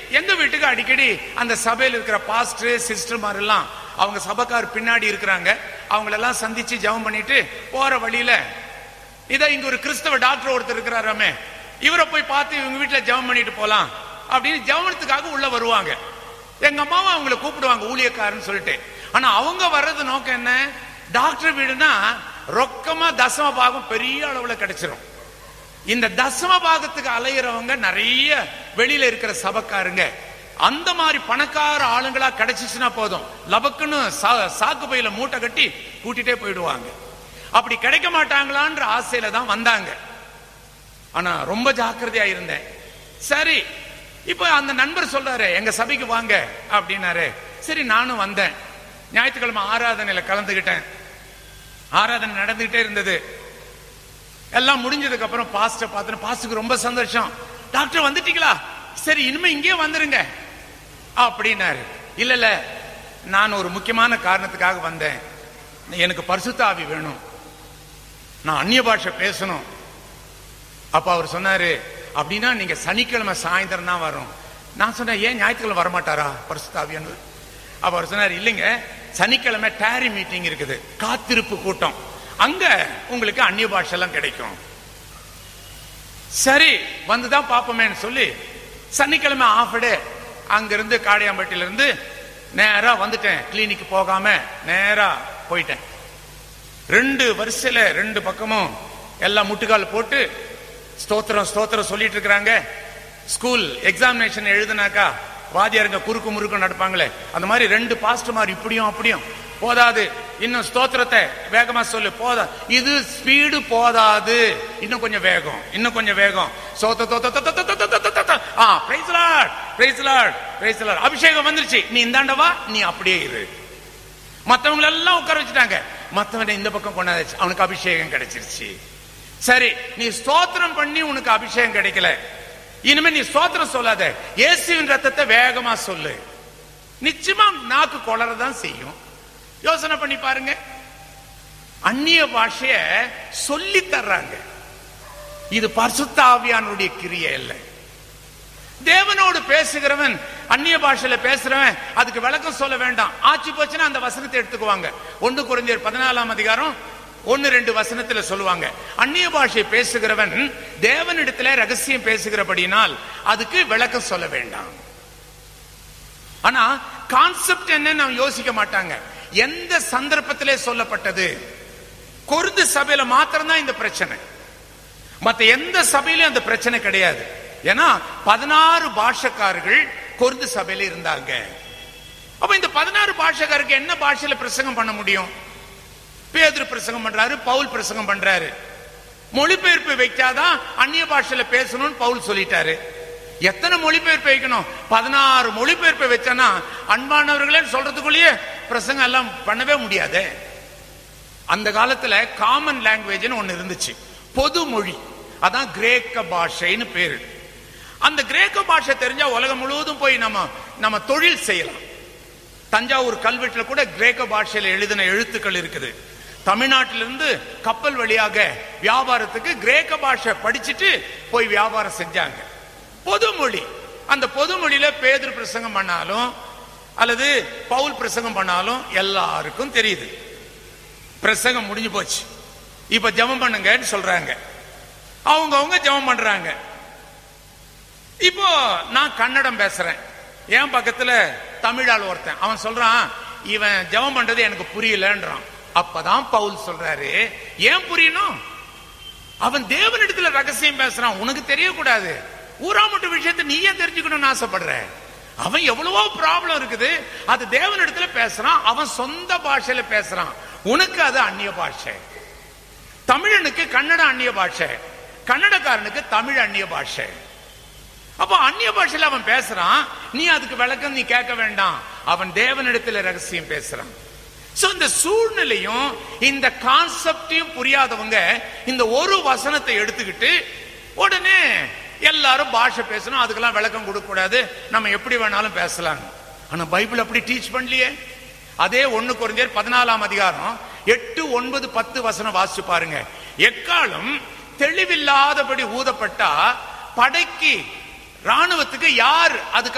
எங்க வீட்டுக்கு அடிக்கடி அந்த சபையில் இருக்கிற பாஸ்டர் சிஸ்டர் எல்லாம் அவங்க சபைக்கார் பின்னாடி இருக்கிறாங்க அவங்களெல்லாம் சந்திச்சு ஜெபம் பண்ணிட்டு போற வழியில இதோ இங்க ஒரு கிறிஸ்தவ டாக்டர் ஒருத்தர் இருக்கிறாராமே இவரை போய் பார்த்து இவங்க வீட்டுல ஜெபம் பண்ணிட்டு போலாம் அப்படின்னு ஜெபனத்துக்காக உள்ள வருவாங்க எங்க அம்மாவும் அவங்கள கூப்பிடுவாங்க ஊழியக்காரன்னு சொல்லிட்டு ஆனா அவங்க வர்றது நோக்கம் என்ன டாக்டர் வீடுனா ரொக்கமா தசம பாகம் பெரிய அளவுல கிடைச்சிரும் இந்த தசம பாகத்துக்கு அலையிறவங்க நிறைய வெளியில இருக்கிற சபக்காருங்க அந்த மாதிரி பணக்கார ஆளுங்களா கிடைச்சிச்சுன்னா போதும் லபக்குன்னு சா- சாக்கு பையில மூட்டை கட்டி கூட்டிட்டே போயிடுவாங்க அப்படி கிடைக்க மாட்டாங்களான்ற ஆசையில தான் வந்தாங்க ஆனா ரொம்ப ஜாக்கிரதையா இருந்தேன் சரி இப்ப அந்த நண்பர் சொல்றாரு எங்க சபைக்கு வாங்க அப்படின்னாரு சரி நானும் வந்தேன் ஞாயிற்றுக்கிழமை ஆராதனையில கலந்துகிட்டேன் ஆராதனை நடந்துகிட்டே இருந்தது எல்லாம் முடிஞ்சதுக்கு அப்புறம் பாஸ்டர் பார்த்தேன் பாஸ்டருக்கு ரொம்ப சந்தோஷம் டாக்டர் வந்துட்டீங்களா சரி இனிமே இங்கே வந்துருங்க அப்படின்னாரு இல்ல இல்ல நான் ஒரு முக்கியமான காரணத்துக்காக வந்தேன் எனக்கு பரிசுத்த ஆவி வேணும் நான் அந்நிய பாஷை பேசணும் அப்ப அவர் சொன்னாரு அப்படின்னா நீங்க சனிக்கிழமை சாயந்தரம் தான் வரும் நான் சொன்னேன் ஏன் ஞாயிற்றுக்கிழமை வரமாட்டாரா பரிசுத்தாவியானது அப்ப அவர் சொன்னார் இல்லைங்க சனிக்கிழமை டேரி மீட்டிங் இருக்குது காத்திருப்பு கூட்டம் அங்க உங்களுக்கு அந்நிய பாஷெல்லாம் கிடைக்கும் சரி வந்துதான் பாப்போமேன்னு சொல்லி சனிக்கிழமை ஆஃப் டே அங்கிருந்து காடையாம்பட்டியில இருந்து நேரா வந்துட்டேன் கிளினிக் போகாம நேரா போயிட்டேன் ரெண்டு வரிசையில ரெண்டு பக்கமும் எல்லாம் முட்டுக்கால் போட்டு ஸ்தோத்திரம் ஸ்தோத்திரம் சொல்லிட்டு இருக்கிறாங்க ஸ்கூல் எக்ஸாமினேஷன் எழுதுனாக்கா வாத்தியாருங்க குறுக்கு முறுக்கு நடப்பாங்களே அந்த மாதிரி ரெண்டு பாஸ்டர்மார் இப்படியும் அப்படியும் போதாது இன்னும் ஸ்தோத்திரத்தை வேகமா சொல்லு போதா இது ஸ்பீடு போதாது இன்னும் கொஞ்சம் வேகம் இன்னும் கொஞ்சம் வேகம் சோத்த தோத்த தோத்த தோத்த தோத்த தோத்த தோத்த. ஆ praise lord praise lord praise lord அபிஷேகம் வந்துருச்சு நீ இந்தாண்ட வா நீ அப்படியே இரு மத்தவங்க எல்லாம் உட்கார வச்சுட்டாங்க மத்தவனை இந்த பக்கம் கொண்டாச்சு அவனுக்கு அபிஷேகம் கிடைச்சிருச்சு சரி நீ ஸ்தோத்திரம் பண்ணி உனக்கு அபிஷேகம் கிடைக்கல இனிமே நீ ஸ்தோத்திரம் சொல்லாத இயேசுவின் ரத்தத்தை வேகமா சொல்லு நிச்சயமா நாக்கு கொளறதான் செய்யும் யோசனை பண்ணி பாருங்க அந்நிய பாஷைய சொல்லி தர்றாங்க இது பரிசுத்த ஆவியானுடைய கிரியை இல்லை தேவனோடு பேசுகிறவன் அந்நிய பாஷையில பேசுறவன் அதுக்கு விளக்கம் சொல்ல வேண்டாம் ஆச்சு போச்சுன்னா அந்த வசனத்தை எடுத்துக்குவாங்க ஒன்று குறைஞ்சர் பதினாலாம் அதிகாரம் ஒன்னு ரெண்டு வசனத்துல சொல்லுவாங்க அந்நிய பாஷை பேசுகிறவன் தேவனிடத்துல ரகசியம் பேசுகிறபடினால் அதுக்கு விளக்கம் சொல்ல வேண்டாம் ஆனா கான்செப்ட் என்னன்னு அவன் யோசிக்க மாட்டாங்க எந்த சந்தர்ப்பத்திலே சொல்லப்பட்டது கொருந்து சபையில மாத்திரம்தான் இந்த பிரச்சனை மத்த எந்த சபையிலும் அந்த பிரச்சனை கிடையாது ஏன்னா பதினாறு பாஷக்காரர்கள் கொருந்து சபையில இருந்தாங்க அப்ப இந்த பதினாறு பாஷக்காரருக்கு என்ன பாஷையில பிரசங்கம் பண்ண முடியும் பேதுரு பிரசங்கம் பண்றாரு பவுல் பிரசங்கம் பண்றாரு மொழிபெயர்ப்பு வைக்காதான் அந்நிய பாஷையில பேசணும்னு பவுல் சொல்லிட்டாரு எத்தனை மொழிபெயர்ப்பு வைக்கணும் பதினாறு மொழிபெயர்ப்பு வச்சானா அன்பானவர்களே சொல்றதுக்குள்ளேயே பிரசங்கம் எல்லாம் பண்ணவே முடியாது அந்த காலத்துல காமன் லாங்குவேஜ்னு ஒண்ணு இருந்துச்சு பொது மொழி அதான் கிரேக்க பாஷைன்னு பேரு அந்த கிரேக்க பாஷை தெரிஞ்சா உலகம் முழுவதும் போய் நம்ம நம்ம தொழில் செய்யலாம் தஞ்சாவூர் கல்வெட்டுல கூட கிரேக்க பாஷையில எழுதின எழுத்துக்கள் இருக்குது தமிழ்நாட்டிலிருந்து கப்பல் வழியாக வியாபாரத்துக்கு கிரேக்க பாஷை படிச்சுட்டு போய் வியாபாரம் செஞ்சாங்க பொதுமொழி அந்த பொதுமொழியில பேதர் பிரசங்கம் பண்ணாலும் அல்லது பவுல் பிரசங்கம் பண்ணாலும் எல்லாருக்கும் தெரியுது பிரசங்கம் முடிஞ்சு போச்சு இப்ப ஜெபம் பண்ணுங்கன்னு சொல்றாங்க அவங்க அவங்க ஜெபம் பண்றாங்க இப்போ நான் கன்னடம் பேசுறேன் என் பக்கத்துல தமிழால் ஒருத்தன் அவன் சொல்றான் இவன் ஜெபம் பண்றது எனக்கு புரியலன்றான் அப்பதான் பவுல் சொல்றாரு ஏன் புரியணும் அவன் தேவனிடத்துல ரகசியம் பேசுறான் உனக்கு தெரியக்கூடாது ஊராமட்டு விஷயத்தை நீ ஏன் தெரிஞ்சுக்கணும்னு ஆசைப்படுற அவன் எவ்வளவோ ப்ராப்ளம் இருக்குது அது தேவனிடத்துல பேசுறான் அவன் சொந்த பாஷையில பேசுறான் உனக்கு அது அந்நிய பாஷை தமிழனுக்கு கன்னட அந்நிய பாஷை கன்னடக்காரனுக்கு தமிழ் அந்நிய பாஷை அப்போ அந்நிய பாஷையில அவன் பேசுறான் நீ அதுக்கு விளக்கம் நீ கேட்க வேண்டாம் அவன் தேவனிடத்துல ரகசியம் பேசுறான் சோ இந்த சூழ்நிலையும் இந்த கான்செப்டையும் புரியாதவங்க இந்த ஒரு வசனத்தை எடுத்துக்கிட்டு உடனே எல்லாரும் பாஷை பேசணும் அதுக்கெல்லாம் விளக்கம் கொடுக்க கூடாது நம்ம எப்படி வேணாலும் பேசலாம் ஆனா பைபிள் அப்படி டீச் பண்ணலையே அதே ஒண்ணு குறைஞ்சர் பதினாலாம் அதிகாரம் எட்டு ஒன்பது பத்து வசனம் வாசிச்சு பாருங்க எக்காலம் தெளிவில்லாதபடி ஊதப்பட்டா படைக்கு ராணுவத்துக்கு யார் அதுக்கு